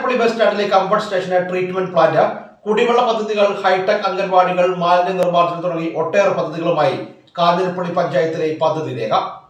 Kanjirappally bus സ്റ്റാൻഡിലെ comfort station treatment plant കുടിവെള്ള പദ്ധതികൾ ഹൈടെക് അംഗൻവാടികൾ മാലിന്യ നിർമ്മാർജ്ജനം തുടങ്ങി ഒട്ടേറെ പദ്ധതികളുമായി കാഞ്ഞിരപ്പള്ളി പഞ്ചായത്തിലെ പദ്ധതി രേഖ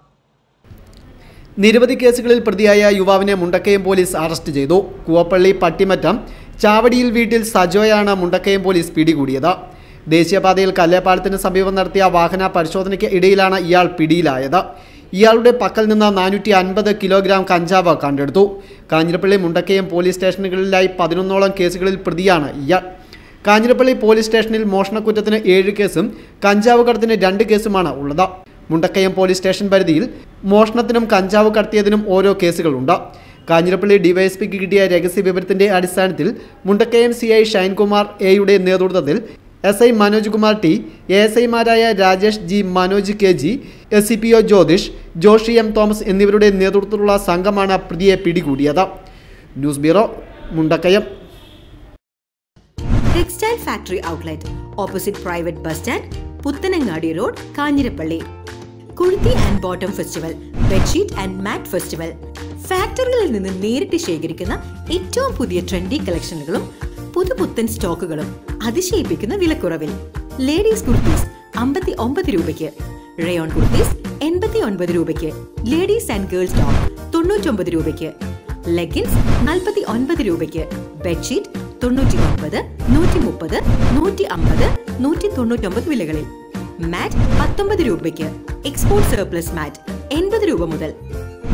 നിരവധി കേസുകളിൽ പ്രതിയായ യുവാവിനെ മുണ്ടക്കയം പോലീസ് അറസ്റ്റ് ചെയ്തു കൂവപ്പള്ളി പട്ടിമറ്റം ചാവടിയിൽ വീട്ടിൽ സജോയാണ് മുണ്ടക്കയം പോലീസ് പിടികൂടിയത് ദേശീയപാതയിൽ കല്ലേപ്പാലത്തിന് സമീപം നടത്തിയ വാഹന പരിശോധനയ്ക്ക് ഇടയിലാണ് ഇയാൾ പിടിയിലായത് ഇയാളുടെ പക്കൽ നിന്ന് നാനൂറ്റി അൻപത് കിലോഗ്രാം കഞ്ചാവ് കണ്ടെടുത്തു കാഞ്ഞിരപ്പള്ളി മുണ്ടക്കയം പോലീസ് സ്റ്റേഷനുകളിലായി പതിനൊന്നോളം കേസുകളിൽ പ്രതിയാണ് ഇയാൾ കാഞ്ഞിരപ്പള്ളി പോലീസ് സ്റ്റേഷനിൽ മോഷണക്കുറ്റത്തിന് ഏഴ് കേസും കഞ്ചാവ് കടത്തിന് രണ്ട് കേസുമാണ് ഉള്ളത് മുണ്ടക്കയം പോലീസ് സ്റ്റേഷൻ പരിധിയിൽ മോഷണത്തിനും കഞ്ചാവ് കടത്തിയതിനും ഓരോ കേസുകളുണ്ട് കാഞ്ഞിരപ്പള്ളി ഡിവൈഎസ്പിക്ക് കിട്ടിയ രഹസ്യ വിവരത്തിന്റെ അടിസ്ഥാനത്തിൽ മുണ്ടക്കയം സി ഐ ഷൈൻകുമാർ എയുടെ നേതൃത്വത്തിൽ S I Manoj Kumar T A S ഐമാരായ Rajesh G Manoj K G S C P O Jyothish Joshi M Thomas എന്നിവരുടെ നേതൃത്വത്തിലുള്ള സംഘമാണ് പ്രതിയെ പിടികൂടിയത് news bureau Mundakayam textile factory outlet opposite private bus stand Puthanangadi road Kanjirappally kurti and bottom festival bedsheet and mat festival ഫാക്ടറികളിൽ നിന്ന് നേരിട്ട് ശേഖരിക്കുന്ന ഏറ്റവും പുതിയ ട്രെൻഡി കളക്ഷനുകളും പുതുപുത്തൻ സ്റ്റോക്കുകളും അതിശയിപ്പിക്കുന്ന വിലക്കുറവിൽ ലേഡീസ് കുർത്തീസ് അമ്പത്തി ഒമ്പത് രൂപയ്ക്ക് റയോൺ കുർത്തീസ് എൺപത്തി ഒൻപത് രൂപയ്ക്ക് ലേഡീസ് ആൻഡ് ഗേൾസ് ടോപ്പ് തൊണ്ണൂറ്റൊമ്പത് രൂപയ്ക്ക് ലെഗിൻസ് നാൽപ്പത്തി ഒൻപത് രൂപയ്ക്ക് ബെഡ്ഷീറ്റ് തൊണ്ണൂറ്റി ഒൻപത് നൂറ്റി മുപ്പത് നൂറ്റി അമ്പത് നൂറ്റി തൊണ്ണൂറ്റൊമ്പത് വിലകളിൽ മാറ്റ് പത്തൊമ്പത് രൂപയ്ക്ക് എക്സ്പോർട്ട് സർപ്ലസ് മാറ്റ് എൺപത് രൂപ മുതൽ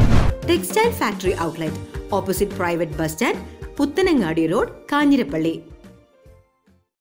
textile factory outlet opposite private bus stand Puthanangadi road Kanjirappally